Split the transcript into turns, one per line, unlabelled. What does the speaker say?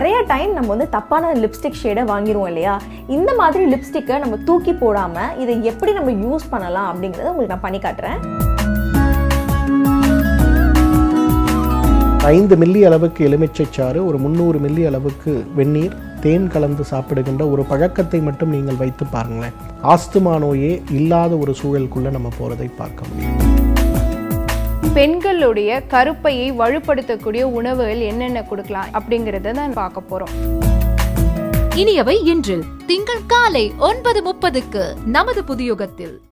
நிறைய டைம் நம்ம வந்து தப்பான லிப்ஸ்டிக் ஷேடை வாங்கிடுவோம் இல்லையா இந்த மாதிரி லிப்ஸ்டிக்கை நம்ம தூக்கி போடாமல் இதை எப்படி நம்ம யூஸ் பண்ணலாம் அப்படிங்கிறத உங்களுக்கு நான் பண்ணி காட்டுறேன்
ஐந்து மில்லி அளவுக்கு எலுமிச்சை சாறு ஒரு முந்நூறு மில்லி அளவுக்கு வெந்நீர் தேன் கலந்து சாப்பிடுகின்ற ஒரு பழக்கத்தை மட்டும் நீங்கள் வைத்து பாருங்களேன் ஆஸ்துமா நோயே இல்லாத ஒரு சூழலுக்குள்ள நம்ம போறதை பார்க்க முடியும்
பெண்களுடைய கருப்பையை வலுப்படுத்தக்கூடிய உணவுகள் என்னென்ன கொடுக்கலாம் அப்படிங்கறத தான் பார்க்க போறோம்
இனியவை இன்று திங்கள் காலை ஒன்பது முப்பதுக்கு நமது புதியுகத்தில்